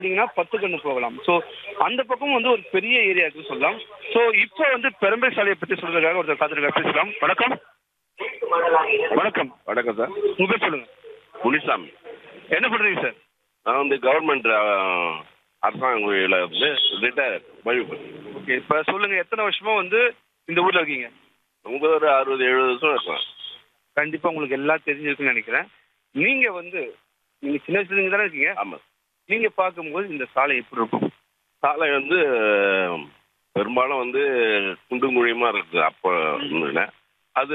பார்த்தீங்கன்னா பத்து கண்ணு போகலாம் ஸோ அந்த பக்கம் வந்து ஒரு பெரிய ஏரியா இருக்குன்னு சொல்லலாம் ஸோ இப்போ வந்து பெரம்பை சாலையை பற்றி சொல்றதுக்காக ஒருத்தர் காத்திருக்கார் பேசலாம் வணக்கம் வணக்கம் வணக்கம் சார் உங்க பேர் சொல்லுங்க முனிசாமி என்ன பண்றீங்க சார் நான் வந்து கவர்மெண்ட் அரசாங்க ஊழியர்ல வந்து ரிட்டையர் மொழி ஓகே இப்போ சொல்லுங்க எத்தனை வருஷமா வந்து இந்த ஊர்ல இருக்கீங்க உங்களுக்கு ஒரு அறுபது எழுபது வருஷம் இருக்கும் கண்டிப்பா உங்களுக்கு எல்லாம் தெரிஞ்சிருக்குன்னு நினைக்கிறேன் நீங்க வந்து நீங்க சின்ன வயசுல இங்க தானே இருக்கீங்க ஆமாம் நீங்க பார்க்கும்போது இந்த சாலை எப்படி இருக்கும் சாலை வந்து பெரும்பாலும் வந்து குண்டும் குழியுமா இருக்கு அப்போ இருந்ததுல. அது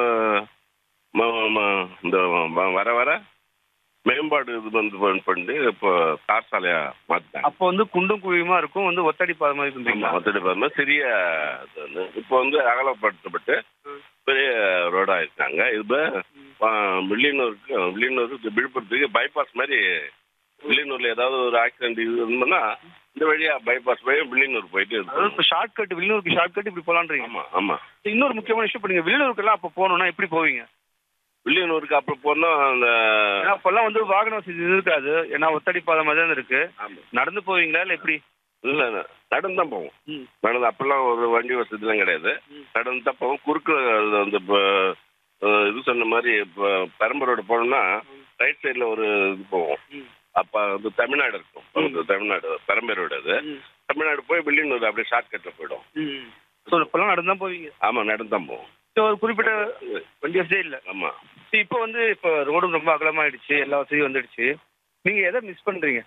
ம- ம- இந்த வ- வர வர மேம்பாடு இது வந்து பண்- பண்ணி இப்போ தார் சாலையா மாற்றிட்டாங்க அப்போ வந்து குண்டும் குழியுமா இருக்கும் வந்து ஒத்தடி பாதை மாதிரி இருந்தீங்களா மற்றபடி பார்த்தோம்னா சிறிய இது வந்து இப்போ வந்து அகலப்படுத்தப்பட்டு பெரிய ரோடா இருக்காங்க இது வில்லியனூருக்கு வில்லியனூருக்கு விழுப்புரத்துக்கு பைபாஸ் மாதிரி வில்லியனூர்ல ஏதாவது ஒரு ஆக்சிடென்ட் இது இருந்தோம்னா இந்த வழியா பைபாஸ் போய் வில்லியனூர் போயிட்டு இது அதாவது இப்போ ஷார்ட் கட் வில்லியனூருக்கு ஷார்ட் கட் இப்படி போலான்றீங்க ஆமா ஆமா இன்னொரு முக்கியமான விஷயம் இப்போ நீங்க வில்லியனூருக்கெல்லாம் அப்போ போகணும்னா எப்படி போவீங்க வில்லியனூருக்கு அப்புறம் போனா அந்த ஏன்னா அப்பெல்லாம் வந்து வாகன வசதி இருக்காது ஏன்னா ஒத்தடி பாதை மாதிரி தான் இருக்கு ஆமா நடந்து போவீங்களா இல்லை எப்படி இல்ல இல்ல, நடந்து தான் போவோம் ம் நடந்து அப்பெல்லாம் ஒரு வண்டி வசதிலாம் கிடையாது ம். நடந்து தான் போவோம் குறுக்கு அது வந்து இப்போ அஹ், இது சொன்ன மாதிரி இப்போ பெரம்பரோடு போனோம்னா ரைட் சைடில் ஒரு இது போவோம் ம் அப்போ வந்து தமிழ்நாடு இருக்கும் அது தமிழ்நாடு பெரம்பரோடு அது ம் தமிழ்நாடு போய் வில்லியனூர் அப்படியே ஷார்ட் கட்டில் போயிடும் ம் ஸோ இப்போல்லாம் நடந்து தான் போவீங்க ஆமாம் நடந்து தான் போவோம் ஸோ ஒரு குறிப்பிட்ட வண்டி வசதியே இல்லை ஆமாம் ஸோ இப்போ வந்து இப்போ ரோடும் ரொம்ப அகலமாயிடுச்சு எல்லா வசதியும் வந்துடுச்சு நீங்க எதை மிஸ் பண்றீங்க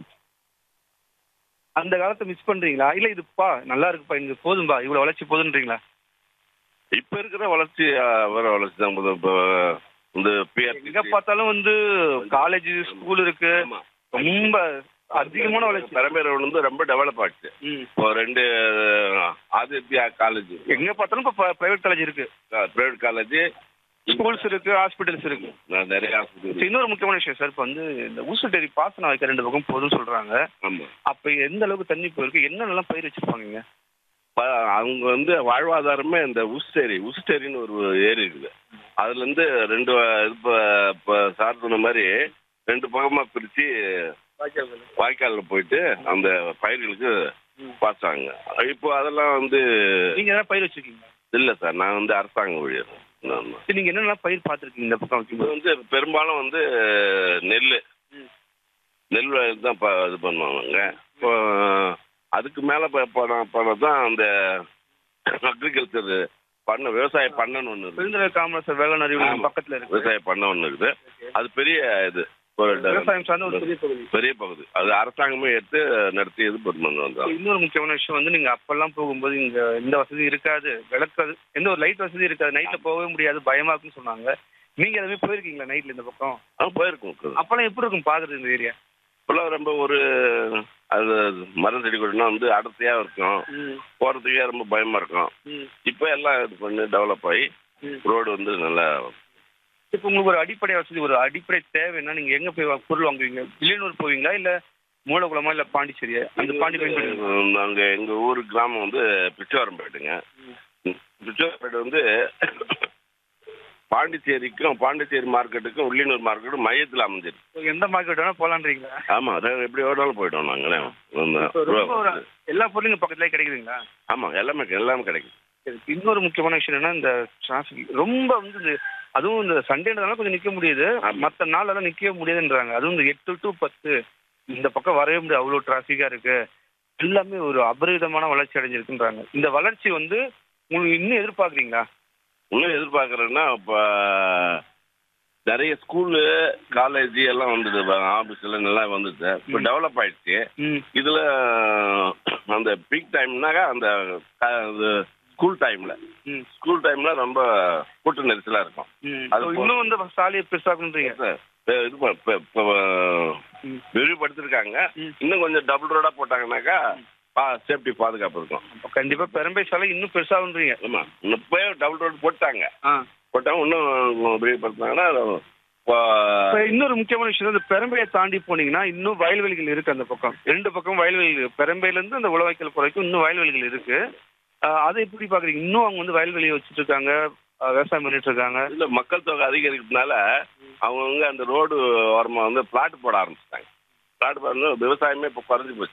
அந்த காலத்தை மிஸ் பண்றீங்களா இல்ல இதுப்பா நல்லா இருக்குப்பா இங்க போதும்பா இவ்வளவு வளர்ச்சி போதுன்றீங்களா இப்போ இருக்கிற வளர்ச்சி அஹ், வர வளர்ச்சி தான் இப்போ இப்போ இந்த எங்க பிஆர் பார்த்தாலும் வந்து காலேஜ் ஸ்கூல் இருக்கு ஆமாம் ரொம்ப அதிகமான வளர்ச்சி பெரம்பரோடு வந்து ரொம்ப டெவலப் ஆச்சு ம். இப்போ ரெண்டு அஹ், ஆதித்யா காலேஜ் எங்க பார்த்தாலும் இப்போ பிரைவேட் காலேஜ் இருக்கு பிரைவேட் காலேஜ் ஸ்கூல்ஸ் இருக்கு ஹாஸ்பிட்டல்ஸ் இருக்கு நிறைய So, ஹாஸ்பிட்டல் இன்னொரு முக்கியமான விஷயம் சார் இப்போ வந்து இந்த ஊசுட்டேரி பாசனம் வைக்க ரெண்டு பக்கம் போதும்னு சொல்றாங்க ஆமாம் அப்ப எந்த அளவுக்கு தண்ணி போயிருக்கு என்னென்னலாம் பயிர் வச்சிருப்பாங்க இங்க? ப- அவங்க வந்து வாழ்வாதாரமே இந்த உஸ்டேரி உஸ்டேரின்னு ஒரு ஏரி இருக்குது அதுல இருந்து ரெண்டு வ- இது இப்போ இப்போ சார் சொன்ன மாதிரி ரெண்டு பக்கமா பிரிச்சு வாய்க்கால்ல போயிட்டு அந்த பயிர்களுக்கு பாய்ச்சாங்க இப்போ அதெல்லாம் வந்து நீங்க எதாவது பயிர் வச்சிருக்கீங்க இல்ல சார் நான் வந்து அரசாங்க ஊழியர் ஆமா. சரி, நீங்க என்னென்னலாம் பயிர் பார்த்துருக்கீங்க இந்த பக்கம் இப்போ வைக்கும்போது வந்து பெரும்பாலும் வந்து நெல் ம். நெல் தான் ப- இது பண்ணுவாங்க இப்போ அதுக்கு மேலே பணம் பணம் தான் அந்த அக்ரிகல்ச்சர் பண்ண விவசாய பண்ணன்னு ஒன்று இருக்குது பெருந்தலை காமராசர் வேளாண் அறிவு ஆமா. பக்கத்துல இருக்கு விவசாய பண்ண ஒன்று இருக்குது அது பெரிய இது ஒரு விவசாயம் சார்ந்த ஒரு பெரிய பகுதி பெரிய பகுதி அது அரசாங்கமே எடுத்து நடத்தி இது பண்ணி வந்தாங்க இன்னொரு முக்கியமான விஷயம் வந்து நீங்க அப்பெல்லாம் போகும்போது இங்க எந்த வசதி இருக்காது விளக்காது எந்த ஒரு லைட் வசதி இருக்காது நைட்ல போகவே முடியாது பயமா இருக்குன்னு சொன்னாங்க நீங்க எதுவுமே போயிருக்கீங்களா நைட்ல இந்த பக்கம் ஆ போயிருக்கும் அப்பெல்லாம் எப்படி இருக்கும் பாக்குறது இந்த ஏரியா இப்போல்லாம் ரொம்ப ஒரு அது மரம் செடி கொடினா வந்து அடர்த்தியாக இருக்கும் போகிறதுக்கே ரொம்ப பயமாக இருக்கும் இப்போ எல்லாம் இது பண்ணி டெவலப் ஆகி ரோடு வந்து நல்லா இப்போ உங்களுக்கு ஒரு அடிப்படை வசதி ஒரு அடிப்படை தேவைன்னா நீங்க எங்க போய் வா- பொருள் வாங்குவீங்க வில்லியனூர் போவீங்களா இல்ல மூலகுளமா இல்ல பாண்டிச்சேரியா அந்த பாண்டி பயன்படுவீங்க நாங்கள் எங்கள் ஊர் கிராமம் வந்து பிச்சவரம்பேட்டுங்க பிச்சவரம்பேட்டு வந்து பாண்டிச்சேரிக்கும் பாண்டிச்சேரி மார்க்கெட்டுக்கும் உள்ளினூர் மார்க்கெட்டும் மையத்தில் அமைஞ்சிருக்கு எந்த மார்க்கெட் வேணா போலான்றீங்களா ஆமாம் அதான் எப்படி ஓடாலும் போயிட்டோம் நாங்கள் இப்போ ரொம்ப ஒரு எல்லா பொருளும் இங்க பக்கத்துலயே கிடைக்குதுங்களா ஆமாம் எல்லாமே எல்லாமே கிடைக்கும் சரி, இன்னொரு முக்கியமான விஷயம் என்னன்னா இந்த டிராஃபிக் ரொம்ப வந்து இது அதுவும் இந்த சண்டேன்றதால கொஞ்சம் நிக்க முடியுது ஆமா. மற்ற நாளெல்லாம் நிக்கவே முடியாதுன்றாங்க அதுவும் இந்த எட்டு டு பத்து இந்த பக்கம் வரவே முடியாது அவ்வளோ டிராஃபிக்கா இருக்கு எல்லாமே ஒரு அபரிதமான வளர்ச்சி அடைஞ்சிருக்குன்றாங்க இந்த வளர்ச்சி வந்து உங்களுக்கு இன்னும் எதிர்பார்க்குறீங்களா இன்னும் எதிர்பார்க்குறேன்னா இப்போ நிறைய ஸ்கூலு காலேஜ் எல்லாம் வந்துது ஆஃபீஸ் எல்லாம் நல்லா வந்துச்சு இப்போ ம். டெவலப் ஆயிடுச்சு ம் இதில் அந்த பீக் டைம்னாக்கா அந்த ஸ்கூல் டைமில் ம் ஸ்கூல் டைமில் ரொம்ப கூட்ட நெரிசலாக இருக்கும் ம் அது So, போ- இன்னும் வந்து சாலையை பெருசாக்கணுன்றீங்க சார், இப்ப இது ப- இப்ப- இப்ப, ம். விரிவுபடுத்திருக்காங்க ம். இன்னும் கொஞ்சம் டபுள் ரோடாக போட்டாங்கன்னாக்கா பா சேஃப்டி பாதுகாப்பு இருக்கும் அப்ப கண்டிப்பா பெரம்பை சாலை இன்னும் பெருசாகுன்றீங்க ஆமாம் இப்போயே டபுள் ரோடு போட்டாங்க ஆ போட்டாங்க இன்னும் விரிவுபடுத்தினாங்கன்னா இப்போ இப்ப இன்னொரு முக்கியமான விஷயம் இந்த பெரம்பையை தாண்டி போனீங்கன்னா இன்னும் வயல்வெளிகள் இருக்கு அந்த பக்கம் ரெண்டு பக்கம் வயல்வெளிகள் இருக்கு. பெரம்பையில இருந்து அந்த உழவைக்கல் குறைக்கும் இன்னும் வயல்வெளிகள் இருக்கு ஆஹ் அதை எப்படி பாக்குறீங்க இன்னும் அவங்க வந்து வயல்வெளியை வச்சுட்டு இருக்காங்க ஆஹ் விவசாயம் பண்ணிட்டு இருக்காங்க இல்ல மக்கள் தொகை அதிகரிக்கிறதுனால அவங்கவுங்க அந்த ரோடு ஓரமாக வந்து பிளாட் போட ஆரம்பிச்சிட்டாங்க காடு பாருங்க விவசாயமே இப்போ குறைஞ்சி போச்சு